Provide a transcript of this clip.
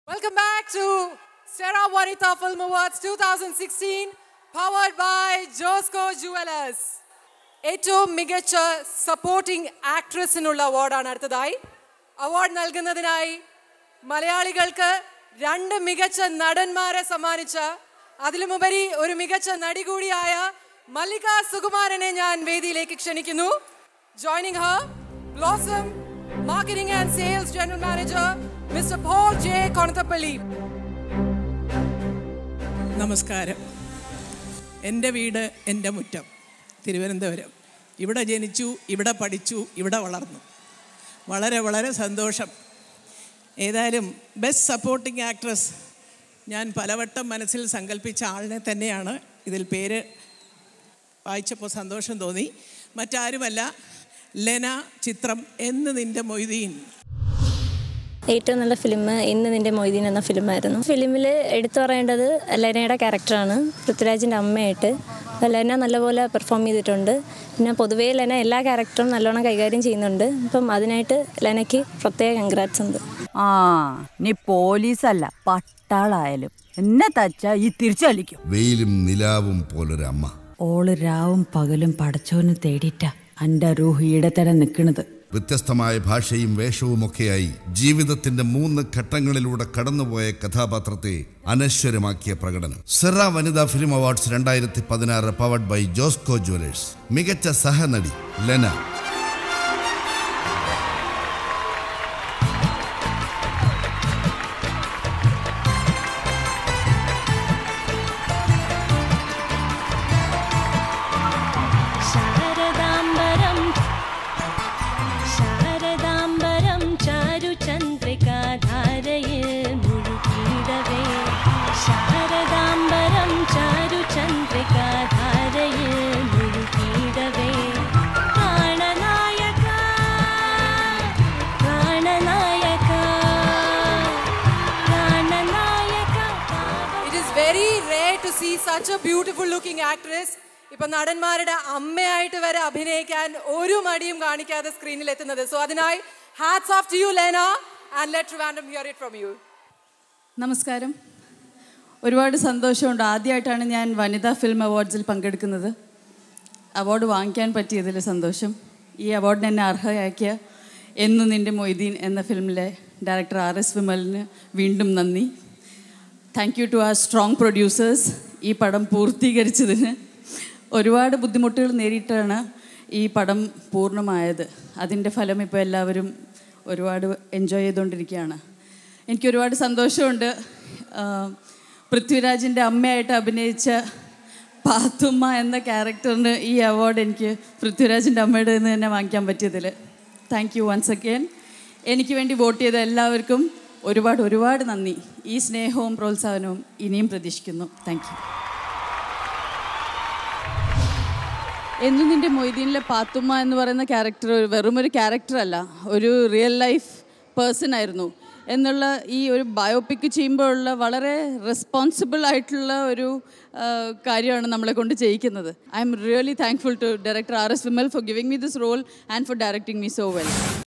Welcome back to Sarah Wanita Film Awards 2016, powered by Josco Jewelers. ഏറ്റവും മികച്ച supporting ആക്ട്രസിനുള്ള അവാർഡാണ് അടുത്തതായി അവാർഡ് നൽകുന്നതിനായി മലയാളികൾക്ക് രണ്ട് മികച്ച നടന്മാരെ സമ്മാനിച്ച അതിലുമുപരി ഒരു മികച്ച നടി കൂടിയായ മല്ലിക സുകുമാരനെ ഞാൻ വേദിയിലേക്ക് ക്ഷണിക്കുന്നു joining her blossom marketing and sales general manager mister Paul J Konathappally നമസ്കാരം എൻ്റെ വീട് എൻ്റെ മുറ്റം തിരുവനന്തപുരം ഇവിടെ ജനിച്ചു ഇവിടെ പഠിച്ചു ഇവിടെ വളർന്നു വളരെ വളരെ സന്തോഷം ഏതായാലും ബെസ്റ്റ് സപ്പോർട്ടിംഗ് ആക്ട്രസ് ഞാൻ പലവട്ടം മനസ്സിൽ സങ്കല്പിച്ച ആളിനെ തന്നെയാണ് ഇതിൽ പേര് വായിച്ചപ്പോൾ സന്തോഷം തോന്നി മറ്റാരുമല്ല ലെന ചിത്രം എന്ന് നിൻ്റെ മൊയ്തീൻ ഏറ്റവും നല്ല ഫിലിം ഇന്ന് നിന്റെ മൊയ്തീൻ എന്ന ഫിലിമായിരുന്നു ഫിലിമിൽ എടുത്തു പറയേണ്ടത് ലെനയുടെ ക്യാരക്ടറാണ് പൃഥ്വിരാജിൻ്റെ അമ്മയായിട്ട് അപ്പോൾ ലെന നല്ലപോലെ പെർഫോം ചെയ്തിട്ടുണ്ട് പിന്നെ പൊതുവേ ലെന എല്ലാ ക്യാരക്ടറും നല്ലോണം കൈകാര്യം ചെയ്യുന്നുണ്ട് അപ്പം അതിനായിട്ട് ലെനയ്ക്ക് പ്രത്യേക കൺഗ്രാറ്റ്സ് ഉണ്ട് ആ നീ പോലീസല്ല പട്ടാളായാലും എന്നെ തച്ചാ ഈ തിരിച്ചലിക്കും വെയിലും നിലാവും പോലൊരമ്മ ഓള് രാവും പകലും പടച്ചോന് തേടിയിട്ട അന്റെ റൂഹ് ഈടത്തരം നിൽക്കണത് വ്യത്യസ്തമായ ഭാഷയും വേഷവുമൊക്കെയായി ജീവിതത്തിന്റെ മൂന്ന് ഘട്ടങ്ങളിലൂടെ കടന്നുപോയ കഥാപാത്രത്തെ അനശ്വരമാക്കിയ പ്രകടനം സെറ വനിതാ ഫിലിം അവാർഡ്സ് രണ്ടായിരത്തി പതിനാറ് പവർഡ് ബൈ ജോസ്കോ ജുവലേഴ്സ് മികച്ച സഹനടി Lena ശാരദാംബരം ശാരദാംബരം ചാരുചന്ദ്രികാധാരയിൽ മുഴുകിയിടവേ ശാരദാംബരം ചാരുചന്ദ്രികാധാരയിൽ മുഴുകിയിടവേ പ്രാണനായക പ്രാണനായക പ്രാണനായക It is very rare to see such a beautiful looking actress. ഇപ്പൊ നടന്മാരുടെ അമ്മയായിട്ട് വരെ അഭിനയിക്കാൻ ഒരു മടിയും കാണിക്കാതെ സ്ക്രീനിൽ എത്തുന്നത് സോ അതിനായി hats off to you Lena and let random hear it from you നമസ്കാരം ഒരുപാട് സന്തോഷമുണ്ട് ആദ്യമായിട്ടാണ് ഞാൻ വനിതാ ഫിലിം അവാർഡ്സിൽ പങ്കെടുക്കുന്നത് അവാർഡ് വാങ്ങിക്കാൻ പറ്റിയതിൽ സന്തോഷം ഈ അവാർഡിന് എന്നെ അർഹയാക്കിയ എന്നു നിൻ്റെ മൊയ്തീൻ എന്ന ഫിലിമിലെ ഡയറക്ടർ ആർ എസ് വിമലിന് വീണ്ടും നന്ദി thank you to our strong producers ഈ പടം പൂർത്തീകരിച്ചതിന് ഒരുപാട് ബുദ്ധിമുട്ടുകൾ നേരിട്ടാണ് ഈ പടം പൂർണ്ണമായത് അതിൻ്റെ ഫലം ഇപ്പോൾ എല്ലാവരും ഒരുപാട് എൻജോയ് ചെയ്തുകൊണ്ടിരിക്കുകയാണ് എനിക്ക് ഒരുപാട് സന്തോഷമുണ്ട് ആ, പൃഥ്വിരാജിൻ്റെ അമ്മയായിട്ട് അഭിനയിച്ച പാത്തുമ്മ എന്ന ക്യാരക്ടറിന് ഈ അവാർഡ് എനിക്ക് പൃഥ്വിരാജിൻ്റെ അമ്മയുടെ നിന്ന് തന്നെ വാങ്ങിക്കാൻ പറ്റിയതിൽ താങ്ക് യു വൺസ് അഗെയിൻ എനിക്ക് വേണ്ടി വോട്ട് ചെയ്ത എല്ലാവർക്കും ഒരുപാട് ഒരുപാട് നന്ദി ഈ സ്നേഹവും പ്രോത്സാഹനവും ഇനിയും പ്രതീക്ഷിക്കുന്നു താങ്ക് യു എന്നും നിൻ്റെ മൊയ്തീനിലെ പാത്തുമ്മ എന്ന് പറയുന്ന ക്യാരക്ടർ വെറും ഒരു ക്യാരക്ടർ അല്ല ഒരു റിയൽ ലൈഫ് പേഴ്സൺ ആയിരുന്നു എന്നുള്ള ഈ ഒരു ബയോപിക്ക് ചെയ്യുമ്പോഴുള്ള വളരെ റെസ്പോൺസിബിൾ ആയിട്ടുള്ള ഒരു ആ, കാര്യമാണ് നമ്മളെ കൊണ്ട് ചെയ്യിക്കുന്നത് I'm really thankful to director R S Vimal for giving me this role and for directing me so well